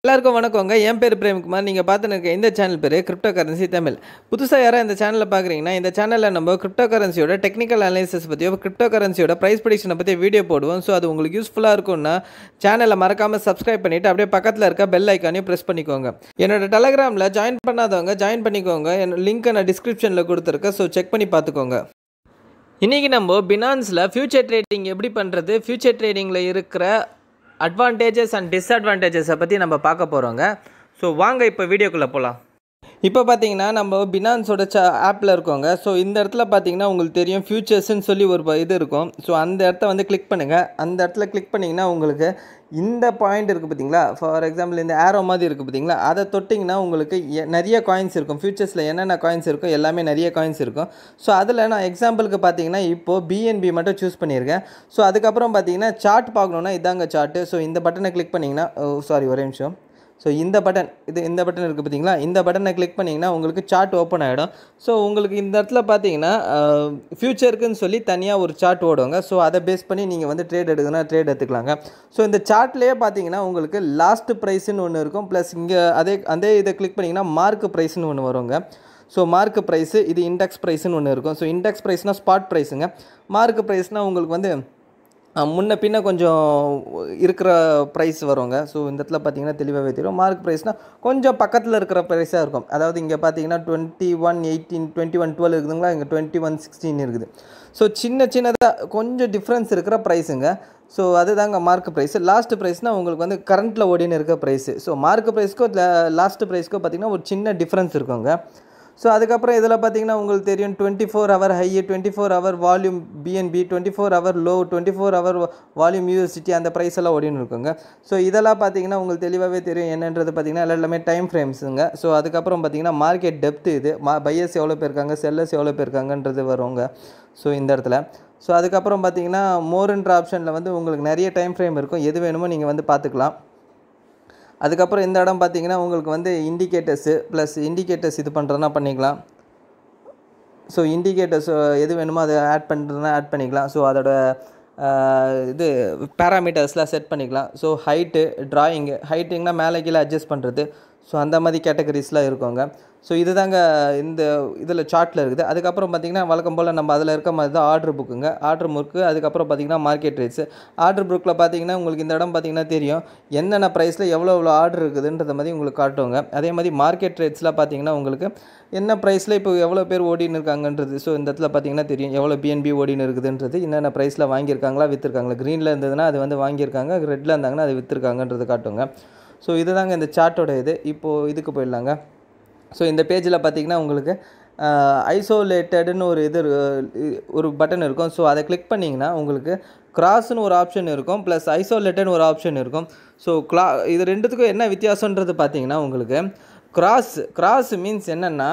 எல்லாருக்கும் வணக்கங்க என் பேர் பிரேம்குமார் நீங்கள் பார்த்துன்னு இருக்க இந்த சேனல் பேர் கிரிப்டோ கரன்சி தமிழ் புதுசாக யாராவது இந்த சேனலில் பார்க்குறீங்கன்னா இந்த சேனலில் நம்ம கிரிப்டோ கரன்சியோட டெக்னிக்கல் அனாலிசிஸ் பற்றியோ கிரிப்டோ கரன்சியோட ப்ரைஸ் ப்ரிடிக்ஷனை பற்றி வீடியோ போடுவோம் ஸோ அது உங்களுக்கு யூஸ்ஃபுல்லாக இருக்கும்னா சேனலை மறக்காமல் சப்ஸ்கிரைப் பண்ணிவிட்டு அப்படியே பக்கத்தில் இருக்க பெல் ஐக்கானையும் ப்ரெஸ் பண்ணிக்கோங்க என்னோட டெலகிராமில் ஜாயின் பண்ணாதவங்க ஜாயின் பண்ணிக்கோங்க என் லிங்க்கை நான் டிஸ்கிரிப்ஷனில் கொடுத்துருக்கேன் ஸோ செக் பண்ணி பார்த்துக்கோங்க இன்றைக்கி நம்ம பினான்ஸில் ஃபியூச்சர் ட்ரேடிங் எப்படி பண்ணுறது ஃபியூச்சர் ட்ரேடிங்கில் இருக்கிற அட்வான்டேஜஸ் அண்ட் டிஸ்அட்வான்டேஜஸை பற்றி நம்ம பார்க்க போகிறோங்க ஸோ வாங்க இப்போ வீடியோக்குள்ளே போகலாம் இப்போ பார்த்தீங்கன்னா நம்ம பினான்ஸோட ச ஆப்பில் இருக்கோங்க ஸோ இந்த இடத்துல பார்த்தீங்கன்னா உங்களுக்கு தெரியும் ஃபியூச்சர்ஸ்னு சொல்லி ஒரு ப- இது இருக்கும் ஸோ அந்த இடத்த வந்து கிளிக் பண்ணுங்கள் அந்த இடத்துல கிளிக் பண்ணிங்கன்னா உங்களுக்கு இந்த பாயிண்ட் இருக்குது பார்த்தீங்களா ஃபார் எக்ஸாம்பிள் இந்த ஏரோ மாதிரி இருக்குது பார்த்தீங்களா அதை தொட்டிங்கன்னா உங்களுக்கு எ- நிறைய காயின்ஸ் இருக்கும் ஃபியூச்சர்ஸில் என்னென்ன காயின்ஸ் இருக்கும் எல்லாமே நிறைய காயின்ஸ் இருக்கும் ஸோ அதில் நான் எக்ஸாம்பிளுக்கு பார்த்தீங்கன்னா இப்போது பிஎன்பி மட்டும் சூஸ் பண்ணியிருக்கேன் ஸோ அதுக்கப்புறம் பார்த்தீங்கன்னா சார்ட் பார்க்கணுன்னா இதாங்க சார்ட்டு ஸோ இந்த பட்டனை கிளிக் பண்ணிங்கன்னா சாரி ஒரே நிமிஷம் ஸோ இந்த பட்டன் இது இந்த பட்டன் இருக்குது பார்த்தீங்களா இந்த பட்டனை கிளிக் பண்ணிங்கன்னா உங்களுக்கு சார்ட் ஓப்பன் ஆகிடும் ஸோ உங்களுக்கு இந்த இடத்துல பார்த்தீங்கன்னா ஃப்யூச்சருக்குன்னு சொல்லி தனியாக ஒரு சார்ட் ஓடுவாங்க ஸோ அதை பேஸ் பண்ணி நீங்கள் வந்து ட்ரேட் எடுக்கணும்னா ட்ரேட் எடுத்துக்கலாங்க ஸோ இந்த சார்ட்லேயே பார்த்தீங்கன்னா உங்களுக்கு லாஸ்ட் ப்ரைஸ்னு ஒன்று இருக்கும் ப்ளஸ் இங்கே அதே அதே இதை கிளிக் பண்ணிங்கன்னா மார்க் ப்ரைஸ்னு ஒன்று வருங்க ஸோ மார்க் ப்ரைஸு இது இண்டெக்ஸ் ப்ரைஸ்னு ஒன்று இருக்கும் ஸோ இண்டெக்ஸ் ப்ரைஸ்னால் ஸ்பாட் ப்ரைஸுங்க மார்க் ப்ரைஸ்னால் உங்களுக்கு வந்து அஹ், முன்ன பின்ன கொஞ்சம் இருக்கிற ப்ரைஸ் வருங்க ஸோ இந்த இடத்துல பார்த்தீங்கன்னா தெளிவாகவே தெரியும் மார்க் ப்ரைஸ்னால் கொஞ்சம் பக்கத்தில் இருக்கிற ப்ரைஸாக இருக்கும் அதாவது இங்கே பார்த்தீங்கன்னா twenty one eighteen twenty one twelve இருக்குதுங்களா இங்கே டுவெண்ட்டி ஒன் சிக்ஸ்டீன் இருக்குது ஸோ சின்ன சின்னதாக கொஞ்சம் டிஃப்ரென்ஸ் இருக்கிற ப்ரைஸுங்க ஸோ அதுதாங்க மார்க் ப்ரைஸ் லாஸ்ட் ப்ரைஸ்னால் உங்களுக்கு வந்து கரண்ட்டில் ஓடின்னு இருக்க ப்ரைஸு ஸோ மார்க் ப்ரைஸ்க்கும் லாஸ்ட் ப்ரைஸ்க்கும் பார்த்தீங்கன்னா ஒரு சின்ன டிஃப்ரென்ஸ் இருக்குங்க ஸோ அதுக்கப்புறம் இதில் பார்த்தீங்கன்னா உங்களுக்கு தெரியும் twenty four hour high twenty four hour volume BNB twenty four hour low twenty four hour volume USDT அந்த ப்ரைஸ் எல்லாம் ஓடின்னு இருக்குங்க ஸோ இதெல்லாம் பார்த்தீங்கன்னா உங்களுக்கு தெளிவாகவே தெரியும் என்னன்றது பார்த்தீங்கன்னா எல்லாம் எல்லாமே டைம் ஃப்ரேம்ஸுங்க ஸோ அதுக்கப்புறம் பார்த்தீங்கன்னா மார்க்கெட் டெப்த் இது மா பையர்ஸ் எவ்வளோ பேர் இருக்காங்க செல்லர்ஸ் எவ்வளோ பேர் இருக்காங்கன்றது வருங்க ஸோ இந்த இடத்துல ஸோ அதுக்கப்புறம் பார்த்தீங்கன்னா மோர்ன்ற ஆப்ஷனில் வந்து உங்களுக்கு நிறைய டைம் ஃப்ரேம் இருக்கும் எது வேணுமோ நீங்கள் வந்து பார்த்துக்கலாம் அதுக்கப்புறம் இந்த இடம் பார்த்தீங்கன்னா உங்களுக்கு வந்து இண்டிகேட்டர்ஸு ப்ளஸ் இண்டிகேட்டர்ஸ் இது பண்ணுறதுனா பண்ணிக்கலாம் ஸோ இண்டிகேட்டர்ஸ் எது வேணுமோ அதை ஆட் பண்ணுறதுனா ஆட் பண்ணிக்கலாம் ஸோ அதோட ஆஹ், இது பேராமீட்டர்ஸ்லாம் செட் பண்ணிக்கலாம் ஸோ ஹைட்டு ட்ராயிங்கு ஹைட்டுங்கன்னா மேலே கீழே அட்ஜஸ்ட் பண்ணுறது ஸோ அந்த மாதிரி கேட்டகரிஸ்லாம் இருக்குங்க ஸோ இதுதாங்க இந்த இதில் சார்ட்டில் இருக்குது அதுக்கப்புறம் பார்த்தீங்கன்னா வழக்கம் போல் நம்ம அதில் இருக்க மாதிரி தான் ஆர்டர் புக்குங்க ஆர்டர் புக்கு அதுக்கப்புறம் பார்த்தீங்கன்னா மார்க்கெட் ரேட்ஸு ஆர்டர் புக்கில் பார்த்தீங்கன்னா உங்களுக்கு இந்த இடம் பார்த்தீங்கன்னா தெரியும் என்னென்ன ப்ரைஸில் எவ்வளோ எவ்வளோ ஆர்டர் இருக்குதுன்றத மாதிரி உங்களுக்கு காட்டுவாங்க அதே மாதிரி மார்க்கெட் ரேட்ஸ்லாம் பார்த்தீங்கன்னா உங்களுக்கு என்ன ப்ரைஸில் இப்போ எவ்வளோ பேர் ஓடின்னு இருக்காங்கன்றது ஸோ இந்த இடத்துல பார்த்தீங்கன்னா தெரியும் எவ்வளோ பிஎன்பி ஓடின்னு இருக்குதுன்றது என்னென்ன ப்ரைஸில் வாங்கியிருக்காங்களா விற்றுருக்காங்களா க்ரீனில் இருந்ததுன்னா அது வந்து வாங்கியிருக்காங்க ரெட்டில் இருந்தாங்கன்னா அது விற்றுருக்காங்கன்றது காட்டுங்க ஸோ இதுதாங்க இந்த சார்ட்டோட இது இப்போது இதுக்கு போயிடலாங்க ஸோ இந்த பேஜில் பார்த்தீங்கன்னா உங்களுக்கு ஐசோலேட்டடுன்னு ஒரு இது இரு- ஒரு பட்டன் இருக்கும் ஸோ அதை கிளிக் பண்ணிங்கன்னா உங்களுக்கு கிராஸ்னு ஒரு ஆப்ஷன் இருக்கும் ப்ளஸ் ஐசோலேட்டட்னு ஒரு ஆப்ஷன் இருக்கும் ஸோ கிளா இது ரெண்டுத்துக்கும் என்ன வித்தியாசன்றது பார்த்தீங்கன்னா உங்களுக்கு கிராஸ் கிராஸ் மீன்ஸ் என்னென்னா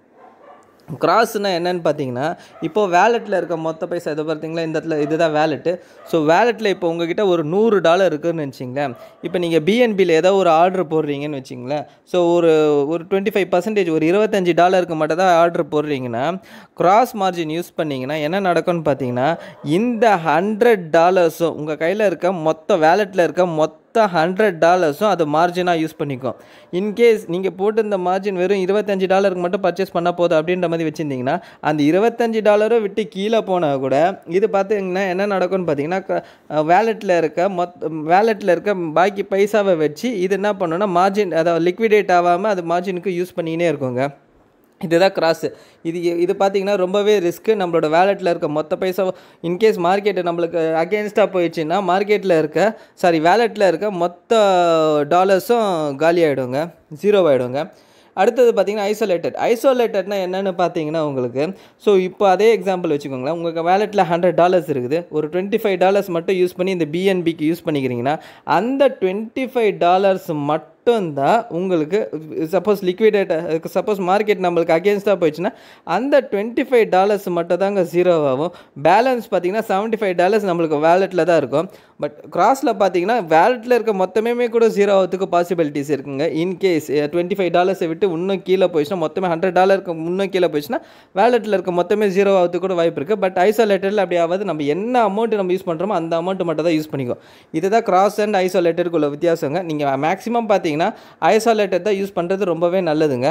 கிராஸ்னால் என்னன்னு பார்த்தீங்கன்னா இப்போது வேலெட்டில் இருக்க மொத்த பைசா இதை பார்த்தீங்களா இந்த இடத்துல இதுதான் வேலெட்டு ஸோ வேலெட்டில் இப்போ உங்ககிட்ட ஒரு நூறு டாலர் இருக்குதுன்னு வச்சிங்களேன் இப்போ நீங்கள் பிஎன்பியில் ஏதோ ஒரு ஆர்டர் போடுறீங்கன்னு வச்சிங்களேன் ஸோ ஒரு ஒரு டுவெண்ட்டி ஃபைவ் பர்சன்டேஜ் ஒரு இருபத்தஞ்சி டாலருக்கு மட்டும் தான் ஆர்டர் போடுறீங்கன்னா கிராஸ் மார்ஜின் யூஸ் பண்ணிங்கன்னா என்ன நடக்கும்னு பார்த்தீங்கன்னா இந்த ஹண்ட்ரட் டாலர்ஸும் உங்கள் கையில் இருக்க மொத்த வேலெட்டில் இருக்க மொத்த ஹண்ட்ரட் டாலர்ஸும் அது மார்ஜினாக யூஸ் பண்ணிக்கும் இன்கேஸ் நீங்கள் போட்டு இந்த மார்ஜின் வெறும் இருபத்தஞ்சி டாலருக்கு மட்டும் பர்ச்சேஸ் பண்ணால் போதும் அப்படின்ற மாதிரி வச்சுருந்தீங்கன்னா அந்த இருபத்தஞ்சி டாலரும் விட்டு கீழே போனால் கூட இது பார்த்தீங்கன்னா என்ன நடக்கும்னு பார்த்தீங்கன்னா வேலெட்டில் இருக்க மொத் வேலெட்டில் இருக்க பாக்கி பைசாவை வச்சு இது என்ன பண்ணுன்னா மார்ஜின் அதாவது லிக்விடேட் ஆகாமல் அது மார்ஜினுக்கு யூஸ் பண்ணிக்கினே இருக்குங்க இதுதான் கிராஸ் இது இது பார்த்தீங்கன்னா ரொம்பவே ரிஸ்க்கு நம்மளோட வேலெட்டில் இருக்க மொத்த பைசா இன்கேஸ் மார்க்கெட்டு நம்மளுக்கு அகேன்ஸ்டாக போயிடுச்சுன்னா மார்க்கெட்டில் இருக்க சாரி வேலெட்டில் இருக்க மொத்த டாலர்ஸும் காலி ஆகிடுங்க ஜீரோ ஆகிடுங்க அடுத்தது பார்த்தீங்கன்னா ஐசோலேட்டட் ஐசோலேட்டட்னா என்னென்னு பார்த்தீங்கன்னா உங்களுக்கு ஸோ இப்போ அதே எக்ஸாம்பிள் வச்சுக்கோங்களேன் உங்களுக்கு வேலெட்டில் ஹண்ட்ரட் டாலர்ஸ் இருக்குது ஒரு டுவெண்ட்டி ஃபைவ் டாலர்ஸ் மட்டும் யூஸ் பண்ணி இந்த பிஎன்பிக்கு யூஸ் பண்ணிக்கிறீங்கன்னா அந்த டுவெண்ட்டி ஃபைவ் டாலர்ஸ் மட்டும் மட்டும்தான் உங்களுக்கு சப்போஸ் லிக்விடேட் சப்போஸ் மார்க்கெட் நம்மளுக்கு அகேன்ஸ்டாக போயிடுச்சுன்னா அந்த டுவெண்ட்டி ஃபைவ் டாலர்ஸ் மட்டும் தாங்க ஜீரோ ஆகும் பேலன்ஸ் பார்த்தீங்கன்னா செவன்ட்டி ஃபைவ் டாலர்ஸ் நம்மளுக்கு வேலெட்டில் தான் இருக்கும் பட் கிராஸில் பார்த்தீங்கன்னா வேலெட்டில் இருக்க மொத்தமே கூட ஜீரோ ஆகிறதுக்கு பாசிபிலிட்டிஸ் இருக்குங்க இன்கேஸ் டுவெண்ட்டி ஃபைவ் டாலர்ஸை விட்டு இன்னும் கீழே போயிடுச்சுன்னா மொத்தமே ஹண்ட்ரட் டாலருக்கு இன்னும் கீழே போயிடுச்சுன்னா வேலெட்டில் இருக்க மொத்தமே ஜீரோ ஆகிறதுக்கு கூட வாய்ப்பு இருக்குது பட் ஐசோலேட்டடில் அப்படி ஆகாது நம்ம என்ன அமௌண்ட் நம்ம யூஸ் பண்ணுறோமோ அந்த அமௌண்ட் மட்டும் தான் யூஸ் பண்ணிக்கோ இதுதான் கிராஸ் அண்ட் ஐசோலேட்டருக்குள்ள வித்தியாசங்க நீங்கள் மேக்ஸிமம் பார்த்தீங்கன்னா பார்த்தீங்கன்னா ஐசோலேட்டட் தான் யூஸ் பண்ணுறது ரொம்பவே நல்லதுங்க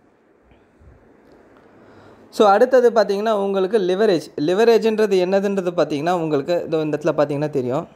ஸோ அடுத்தது பார்த்தீங்கன்னா உங்களுக்கு லிவரேஜ் லிவரேஜ்ன்றது என்னதுன்றது பார்த்தீங்கன்னா உங்களுக்கு இதோ இந்த இடத்துல பார்த்தீங்கன்னா தெரியும்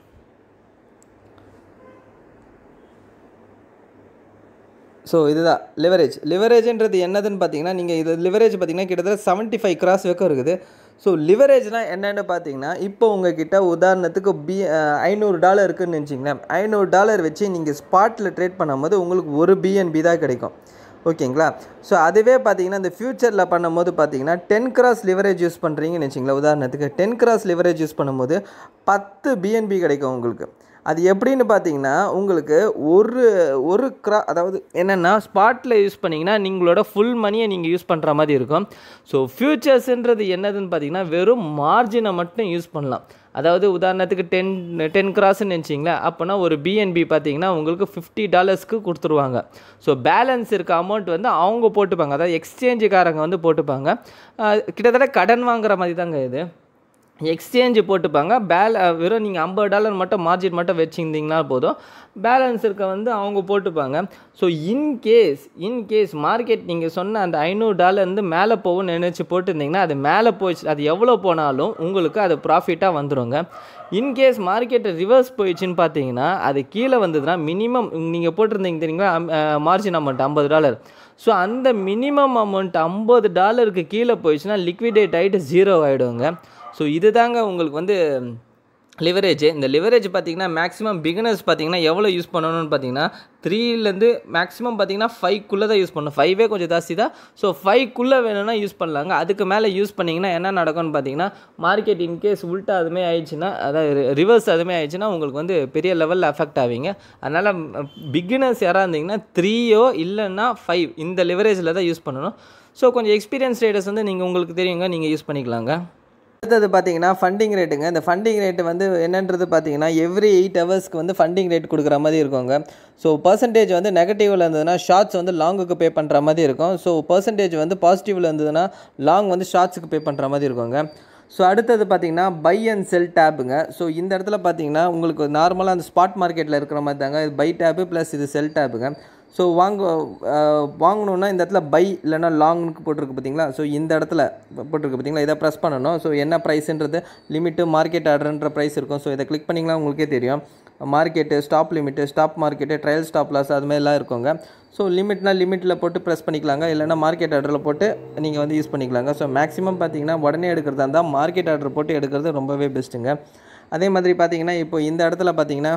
ஸோ இதுதான் லிவரேஜ் லிவரேஜ்ன்றது என்னதுன்னு பார்த்தீங்கன்னா நீங்கள் இது லிவரேஜ் பார்த்தீங்கன்னா கிட்டத்தட்ட செவன்ட்டி ஃபைவ் கிராஸ் வரைக்கும் இருக்குது ஸோ லிவரேஜ்னால் என்னென்னு பார்த்தீங்கன்னா இப்போ உங்ககிட்ட உதாரணத்துக்கு பி ஐநூறு டாலர் இருக்குன்னு நினச்சிங்களேன் ஐநூறு டாலர் வச்சு நீங்கள் ஸ்பாட்டில் ட்ரேட் பண்ணும்போது உங்களுக்கு ஒரு பிஎன்பி தான் கிடைக்கும் ஓகேங்களா ஸோ அதுவே பார்த்தீங்கன்னா இந்த ஃப்யூச்சரில் பண்ணும்போது பார்த்தீங்கன்னா டென் கிராஸ் லிவரேஜ் யூஸ் பண்ணுறீங்கன்னு வச்சிங்களேன் உதாரணத்துக்கு டென் கிராஸ் லிவரேஜ் யூஸ் பண்ணும்போது பத்து பிஎன்பி கிடைக்கும் உங்களுக்கு அது எப்படின்னு பார்த்தீங்கன்னா உங்களுக்கு ஒரு ஒரு கிரா அதாவது என்னென்னா ஸ்பாட்டில் யூஸ் பண்ணிங்கன்னா நீங்களோட ஃபுல் மணியை நீங்கள் யூஸ் பண்ணுற மாதிரி இருக்கும் ஸோ ஃப்யூச்சர்ஸுன்றது என்னதுன்னு பார்த்தீங்கன்னா வெறும் மார்ஜினை மட்டும் யூஸ் பண்ணலாம் அதாவது உதாரணத்துக்கு டென் டென் கிராஸ்ன்னு நினச்சிங்களேன் அப்போனா ஒரு பிஎன்பி பார்த்தீங்கன்னா உங்களுக்கு ஃபிஃப்டி டாலர்ஸ்க்கு கொடுத்துருவாங்க ஸோ பேலன்ஸ் இருக்க அமௌண்ட் வந்து அவங்க போட்டுப்பாங்க அதாவது எக்ஸ்சேஞ்சுக்காரங்க வந்து போட்டுப்பாங்க கிட்டத்தட்ட கடன் வாங்குற மாதிரி தாங்க இது எக்ஸ்சேஞ்சு போட்டுப்பாங்க பேல வெறும் நீங்கள் ஐம்பது டாலர் மட்டும் மார்ஜின் மட்டும் வச்சுருந்தீங்கன்னா போதும் பேலன்ஸ் இருக்க வந்து அவங்க போட்டுப்பாங்க ஸோ இன்கேஸ் இன்கேஸ் மார்க்கெட் நீங்கள் சொன்ன அந்த ஐநூறு டாலர் வந்து மேலே போகும்னு நினச்சி போட்டிருந்தீங்கன்னா அது மேலே போயிடுச்சு அது எவ்வளோ போனாலும் உங்களுக்கு அது ப்ராஃபிட்டாக வந்துடுங்க இன்கேஸ் மார்க்கெட்டு ரிவர்ஸ் போயிடுச்சுன்னு பார்த்தீங்கன்னா அது கீழே வந்ததுன்னா மினிமம் நீங்கள் போட்டிருந்தீங்க தெரியுங்களா மார்ஜின் அமௌண்ட் ஐம்பது டாலர் ஸோ அந்த மினிமம் அமௌண்ட் ஐம்பது டாலருக்கு கீழே போயிடுச்சுன்னா லிக்விடேட் ஆகிட்டு ஜீரோ ஆகிடுங்க ஸோ இது தாங்க உங்களுக்கு வந்து லிவரேஜ் இந்த லிவரேஜ் பார்த்தீங்கன்னா மேக்ஸிமம் பிகினர்ஸ் பார்த்தீங்கன்னா எவ்வளோ யூஸ் பண்ணணும்னு பார்த்தீங்கன்னா த்ரீலேருந்து மேக்ஸிமம் பார்த்தீங்கன்னா ஃபைவ்க்குள்ளே தான் யூஸ் பண்ணணும் ஃபைவே கொஞ்சம் ஜாஸ்தி தான் ஸோ ஃபைவ்க்குள்ளே வேணும்னா யூஸ் பண்ணலாங்க அதுக்கு மேலே யூஸ் பண்ணிங்கன்னா என்ன நடக்கும்னு பார்த்தீங்கன்னா மார்க்கெட் இன்கேஸ் உல்ட்டா அதுமே ஆயிடுச்சுன்னா அதாவது ரிவர்ஸ் அதுமே ஆயிடுச்சுன்னா உங்களுக்கு வந்து பெரிய லெவலில் அஃபெக்ட் ஆவீங்க அதனால் பிகினர்ஸ் யாராக இருந்தீங்கன்னா த்ரீயோ இல்லைன்னா ஃபைவ் இந்த லிவரேஜில் தான் யூஸ் பண்ணணும் ஸோ கொஞ்சம் எக்ஸ்பீரியன்ஸ் ரேட்டர்ஸ் வந்து நீங்கள் உங்களுக்கு தெரியுங்க நீங்கள் யூஸ் பண்ணிக்கலாங்க அடுத்தது பார்த்தீங்கன்னா ஃபண்டிங் ரேட்டுங்க இந்த ஃபண்டிங் ரேட்டு வந்து என்னன்றது பார்த்தீங்கன்னா எவ்ரி எயிட் ஹவர்ஸ்க்கு வந்து ஃபண்டிங் ரேட் கொடுக்குற மாதிரி இருக்குங்க ஸோ பர்சன்டேஜ் வந்து நெகட்டிவில் இருந்ததுன்னா ஷார்ட்ஸ் வந்து லாங்குக்கு பே பண்ணுற மாதிரி இருக்கும் ஸோ பர்சன்டேஜ் வந்து பாசிட்டிவில் இருந்ததுன்னா லாங் வந்து ஷார்ட்ஸுக்கு பே பண்ணுற மாதிரி இருக்குங்க ஸோ அடுத்தது பார்த்தீங்கன்னா பை அண்ட் செல் டேப்புங்க ஸோ இந்த இடத்துல பார்த்தீங்கன்னா உங்களுக்கு நார்மலாக அந்த ஸ்பாட் மார்க்கெட்டில் இருக்கிற மாதிரி தாங்க இது பை டேப்பு ப்ளஸ் இது செல் டேப்புங்க ஸோ வாங்க வாங்கணுன்னா இந்த இடத்துல பை இல்லைன்னா லாங்னுக்கு போட்டிருக்கு பார்த்தீங்களா ஸோ இந்த இடத்துல போட்டிருக்கு பார்த்தீங்களா இதை ப்ரெஸ் பண்ணணும் ஸோ என்ன ப்ரைஸுன்றது லிமிட்டு மார்க்கெட் ஆர்டர்ன்ற ப்ரைஸ் இருக்கும் ஸோ இதை கிளிக் பண்ணிங்களா உங்களுக்கே தெரியும் market stop limit stop market trail stop loss அது மாதிரிலாம் இருக்குங்க ஸோ லிமிட்னா லிமிட்டில் போட்டு ப்ரெஸ் பண்ணிக்கலாங்க இல்லைனா மார்க்கெட் ஆர்டரில் போட்டு நீங்கள் வந்து யூஸ் பண்ணிக்கலாங்க ஸோ மேக்ஸிமம் பார்த்தீங்கன்னா உடனே எடுக்கிறதா இருந்தால் மார்க்கெட் ஆர்டர் போட்டு எடுக்கிறது ரொம்பவே பெஸ்ட்டுங்க அதே மாதிரி பார்த்தீங்கன்னா இப்போ இந்த இடத்துல பார்த்தீங்கன்னா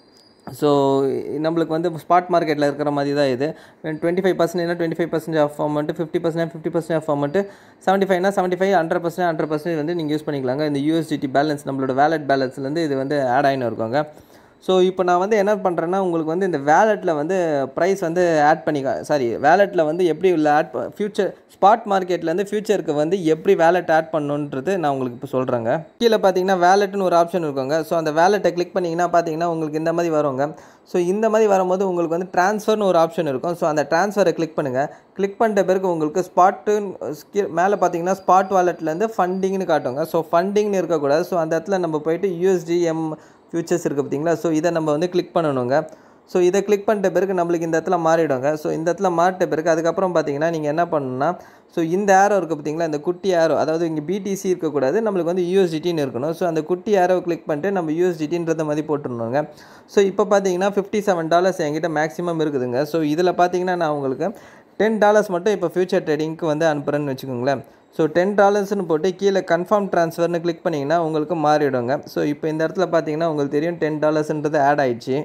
ஸோ நம்மளுக்கு வந்து ஸ்பாட் மார்க்கெட்டில் இருக்கிற மாதிரி தான் இது டுவெண்ட்டி ஃபைவ் பர்சன்ட்னா twenty five percent of amount fifty percent fifty percent of amount seventy ஃபைவ்னா seventy five hundred percent hundred percent வந்து நீங்கள் யூஸ் பண்ணிக்கலாங்க இந்த யூஎஸ்டிடி பேலன்ஸ் நம்மளோட வேலட் பேலன்ஸ்லேருந்து இது வந்து ஆட் ஆகின்னு இருக்குங்க ஸோ இப்போ நான் வந்து என்ன பண்ணுறேன்னா உங்களுக்கு வந்து இந்த வேலெட்டில் வந்து ப்ரைஸ் வந்து ஆட் பண்ணி சாரி வேலெட்டில் வந்து எப்படி உள்ள ஆட் ஃபியூச்சர் ஸ்பாட் மார்க்கெட்லேருந்து ஃபியூச்சருக்கு வந்து எப்படி வேலெட் ஆட் பண்ணணுன்றது நான் உங்களுக்கு இப்போ சொல்கிறேங்க கீழே பார்த்தீங்கன்னா வேலெட்னு ஒரு ஆப்ஷன் இருக்குங்க ஸோ அந்த வேலெட்டை கிளிக் பண்ணிங்கன்னா பார்த்தீங்கன்னா உங்களுக்கு இந்த மாதிரி வருங்க ஸோ இந்த மாதிரி வரும்போது உங்களுக்கு வந்து ட்ரான்ஸ்ஃபர்னு ஒரு ஆப்ஷன் இருக்கும் ஸோ அந்த ட்ரான்ஸ்ஃபரை கிளிக் பண்ணுங்கள் கிளிக் பண்ணிட்ட பிறகு உங்களுக்கு ஸ்பாட்டு மேலே பார்த்தீங்கன்னா ஸ்பாட் வாலெட்லேருந்து ஃபண்டிங்னு காட்டுங்க ஸோ ஃபண்டிங்னு இருக்கக்கூடாது ஸோ அந்த இடத்துல நம்ம போயிட்டு யூஎஸ்டிஎம் ஃபியூச்சர்ஸ் இருக்குது பார்த்தீங்களா ஸோ இதை நம்ம வந்து கிளிக் பண்ணணுங்க ஸோ இதை கிளிக் பண்ணிட்ட பிறகு நம்மளுக்கு இந்த இடத்துல மாறிடுங்க ஸோ இந்த இடத்துல மாறிட்ட பிறகு அதுக்கப்புறம் பார்த்தீங்கன்னா நீங்கள் என்ன பண்ணணும்னா ஸோ இந்த ஏரோ இருக்குது பார்த்தீங்களா இந்த குட்டி ஏரோ அதாவது இங்கே பிடிசி இருக்கக்கூடாது நம்மளுக்கு வந்து யூஎஸ்டிடின்னு இருக்கணும் ஸோ அந்த குட்டி ஏரோ கிளிக் பண்ணிட்டு நம்ம யூஎஸ்டிடின்றத மாதிரி போட்டுருணுங்க ஸோ இப்போ பார்த்தீங்கன்னா ஃபிஃப்டி செவன் டாலர்ஸ் என்கிட்ட மேக்ஸிமம் இருக்குதுங்க ஸோ இதில் பார்த்தீங்கன்னா நான் உங்களுக்கு டென் டாலர்ஸ் மட்டும் இப்போ ஃபியூச்சர் ட்ரேடிங்க்கு வந்து அனுப்புகிறேன்னு வச்சுக்கோங்களேன் ஸோ டென் டாலர்ஸ்னு போட்டு கீழே கன்ஃபார்ம் ட்ரான்ஸ்ஃபர்னு கிளிக் பண்ணிங்கன்னா உங்களுக்கு மாறிடுங்க ஸோ இப்போ இந்த இடத்துல பார்த்தீங்கன்னா உங்களுக்கு தெரியும் டென் டாலர்ஸ்ன்றது ஆட் ஆயிடுச்சு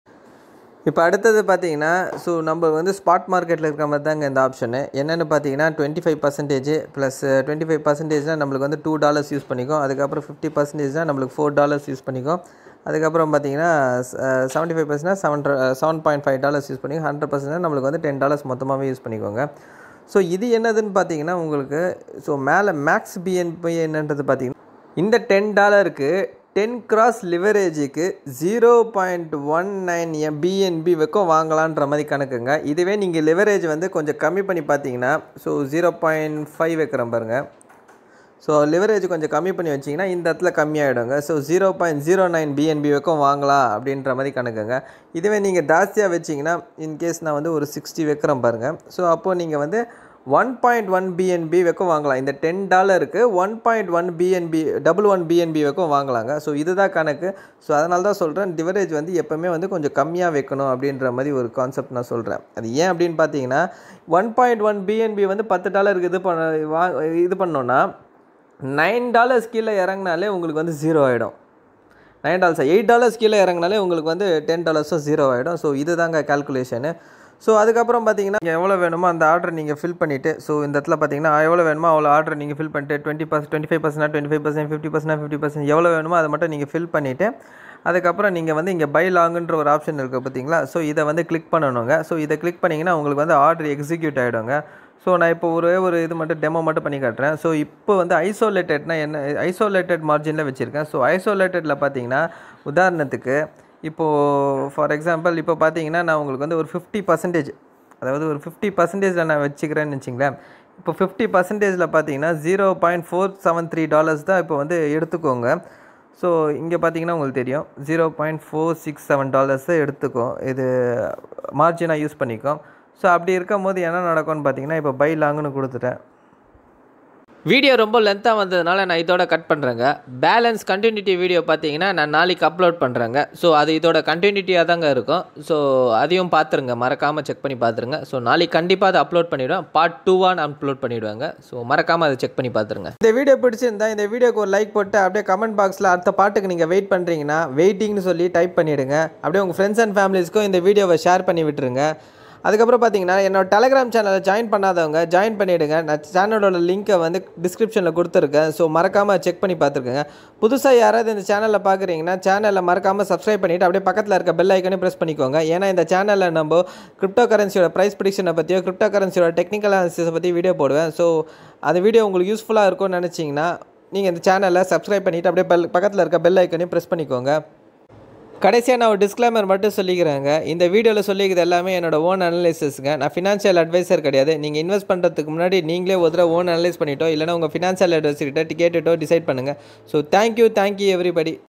இப்போ அடுத்தது பார்த்தீங்கன்னா ஸோ நம்ம வந்து ஸ்பாட் மார்க்கெட்டில் இருக்கிற மாதிரி தாங்க இந்த ஆப்ஷனு என்னென்னு பார்த்தீங்கன்னா twenty five percentage plus twenty five பர்சன்டேஜ்னால் நம்மளுக்கு வந்து டூ டாலர்ஸ் யூஸ் பண்ணிக்கும் அதுக்கப்புறம் ஃபிஃப்டி பர்சன்டேஜ்னால் நம்மளுக்கு ஃபோர் டாலர்ஸ் யூஸ் பண்ணிக்கும் அதுக்கப்புறம் பார்த்தீங்கன்னா seventy five percent seven seven point five dollars use பண்ணிக்கும் ஹண்ட்ரட் பர்சன்ட் நம்மளுக்கு வந்து டென் டாலர்ஸ் மொத்தமாகவே யூஸ் பண்ணிக்கோங்க ஸோ இது என்னதுன்னு பார்த்தீங்கன்னா உங்களுக்கு ஸோ மேலே மேக்ஸ் பிஎன்பி என்னன்றது பார்த்தீங்கன்னா இந்த டென் டாலருக்கு டென் கிராஸ் லிவரேஜுக்கு zero point one nine M BNB வைக்கும் வாங்கலான்ற மாதிரி கணக்குங்க இதுவே நீங்கள் லிவரேஜ் வந்து கொஞ்சம் கம்மி பண்ணி பார்த்தீங்கன்னா ஸோ ஜீரோ பாயிண்ட் ஃபைவ் வைக்கிறேன் பாருங்கள் ஸோ லிவரேஜ் கொஞ்சம் கம்மி பண்ணி வச்சிங்கன்னா இந்த இடத்துல கம்மியாகிடுங்க so zero point zero nine BNB வரைக்கும் வாங்கலாம் அப்படின்ற மாதிரி கணக்குங்க இதுவே நீங்கள் ஜாஸ்தியாக வச்சிங்கன்னா இன்கேஸ் நான் வந்து ஒரு சிக்ஸ்டி வைக்கிறேன் பாருங்கள் ஸோ அப்போது நீங்கள் வந்து ஒன் பாயிண்ட் ஒன் பிஎன்பி வைக்கும் வாங்கலாம் இந்த டென் டாலருக்கு one point one BNB double one BNB வைக்கும் வாங்கலாங்க ஸோ இதுதான் கணக்கு ஸோ அதனால தான் சொல்கிறேன் டிவரேஜ் வந்து எப்போவுமே வந்து கொஞ்சம் கம்மியாக வைக்கணும் அப்படின்ற மாதிரி ஒரு கான்செப்ட் நான் சொல்கிறேன் அது ஏன் அப்படின்னு பார்த்தீங்கன்னா ஒன் பாயிண்ட் ஒன் பிஎன்பி வந்து பத்து டாலருக்கு இது பண்ண வா இது பண்ணோன்னா நைன் டாலர்ஸ் கீழே இறங்கினாலே உங்களுக்கு வந்து ஜீரோ ஆகிடும் நைன் டாலர்ஸ் எயிட் டாலர்ஸ் கீழே இறங்கினாலே உங்களுக்கு வந்து டென் டாலர்ஸும் ஜீரோ ஆகிடும் ஸோ இது தாங்க கால்குலேஷனு ஸோ அதுக்கப்புறம் பார்த்தீங்கன்னா நீங்கள் எவ்வளோ வேணுமோ அந்த ஆர்டர் நீங்கள் ஃபில் பண்ணிவிட்டு ஸோ இந்த இடத்துல பார்த்தீங்கன்னா எவ்வளோ வேணுமோ அவ்வளோ ஆர்டர் நீங்கள் ஃபில் பண்ணிட்டு twenty percent twenty five percent twenty five percent fifty percent fifty percent எவ்வளோ வேணுமோ அதை மட்டும் நீங்கள் ஃபில் பண்ணிவிட்டு அதுக்கப்புறம் நீங்கள் வந்து இங்கே பை லாங்குன்ற ஒரு ஆப்ஷன் இருக்குது பார்த்தீங்களா ஸோ இதை வந்து கிளிக் பண்ணணுங்க ஸோ இதை கிளிக் பண்ணிங்கன்னா உங்களுக்கு வந்து ஆர்டர் எக்ஸிக்யூட் ஆகிடுங்க ஸோ நான் இப்போ ஒரே ஒரு இது மட்டும் டெமோ மட்டும் பண்ணி காட்டுறேன் ஸோ இப்போ வந்து ஐசோலேட்டட்னா என்ன ஐசோலேட்டட் மார்ஜினில் வச்சுருக்கேன் ஸோ ஐசோலேட்டடில் பார்த்தீங்கன்னா உதாரணத்துக்கு இப்போது ஃபார் எக்ஸாம்பிள் இப்போ பார்த்தீங்கன்னா நான் உங்களுக்கு வந்து ஒரு ஃபிஃப்டி பர்சன்டேஜ் அதாவது ஒரு ஃபிஃப்டி பர்சன்டேஜில் நான் வச்சுக்கிறேன்னு வச்சிங்களேன் இப்போ ஃபிஃப்டி பர்சன்டேஜில் பார்த்தீங்கன்னா zero point four seven three dollars தான் இப்போ வந்து எடுத்துக்கோங்க ஸோ இங்கே பார்த்தீங்கன்னா உங்களுக்கு தெரியும் zero point four six seven dollars எடுத்துக்கும் இது மார்ஜினாக யூஸ் பண்ணிக்கும் ஸோ அப்படி இருக்கும் போது என்ன நடக்கும்னு பார்த்தீங்கன்னா இப்போ பை லாங்குன்னு கொடுத்துட்டேன் வீடியோ ரொம்ப லென்த்தாக வந்ததுனால நான் இதோட கட் பண்ணுறேங்க பேலன்ஸ் கண்டினியூட்டி வீடியோ பார்த்தீங்கன்னா நான் நாளைக்கு அப்லோட் பண்ணுறேங்க ஸோ அது இதோட கண்டினியூட்டியாக தாங்க இருக்கும் ஸோ அதையும் பார்த்துருங்க மறக்காமல் செக் பண்ணி பார்த்துருங்க ஸோ நாளைக்கு கண்டிப்பாக அதை அப்லோட் பண்ணிவிடுவேன் பார்ட் டூவான்னு அப்லோட் பண்ணிவிடுவாங்க ஸோ மறக்காமல் அதை செக் பண்ணி பார்த்துருங்க இந்த வீடியோ பிடிச்சிருந்தா இந்த வீடியோக்கு ஒரு லைக் போட்டு அப்படியே கமெண்ட் பாக்ஸில் அடுத்த பாட்டுக்கு நீங்கள் வெயிட் பண்ணுறீங்கன்னா வெயிட்டிங்னு சொல்லி டைப் பண்ணிவிடுங்க அப்படியே உங்கள் ஃப்ரெண்ட்ஸ் அண்ட் ஃபேமிலிஸ்க்கும் இந்த வீடியோவை ஷேர் பண்ணி விட்டுருங்க அதுக்கப்புறம் பார்த்தீங்கன்னா என்னோட டெலகிராம் சேனலில் ஜாயின் பண்ணாதவங்க ஜாயின் பண்ணிவிடுங்க நான் சேனலோட லிங்க்கை வந்து டிஸ்கிரிப்ஷனில் கொடுத்துருக்கேன் ஸோ மறக்காமல் செக் பண்ணி பார்த்துருக்கேங்க புதுசாக யாராவது இந்த சேனலில் பார்க்குறீங்கன்னா சேனலில் மறக்காமல் சப்ஸ்கிரைப் பண்ணிவிட்டு அப்படியே பக்கத்தில் இருக்க பெல் ஐக்கனையும் ப்ரெஸ் பண்ணிக்கோங்க ஏன்னா இந்த சேனலில் நம்ம கிரிப்டோ கரன்சியோட ப்ரைஸ் ப்ரிடிக்ஷனை பற்றியோ கிரிப்டோ கரன்சியோட டெக்னிக்கல் அனாலிசிஸை பற்றி வீடியோ போடுவேன் ஸோ அந்த வீடியோ உங்களுக்கு யூஸ்ஃபுல்லாக இருக்கும்னு நினச்சிங்கன்னா நீங்கள் இந்த சேனலை சப்ஸ்கிரைப் பண்ணிவிட்டு அப்படியே பெல் பக்கத்தில் இருக்க பெல் ஐக்கனையும் ப்ரெஸ் பண்ணிக்கோங்க கடைசியாக நான் ஒரு டிஸ்க்ளைமர் மட்டும் சொல்லிக்கிறேங்க இந்த வீடியோவில் சொல்லிக்கிறது எல்லாமே என்னோட ஓன் அனலைசிஸ்ங்க நான் ஃபினான்ஷியல் அட்வைசர் கிடையாது நீங்கள் இன்வெஸ்ட் பண்ணுறதுக்கு முன்னாடி நீங்களே ஒரு தடவை ஓன் அனலைஸ் பண்ணிட்டோ இல்லைனா உங்கள் ஃபினான்ஷியல் அட்வைசர்கிட்ட கேட்டுட்டோ டிசைட் பண்ணுங்கள் ஸோ தேங்க்யூ தேங்க்யூ எவ்ரிபடி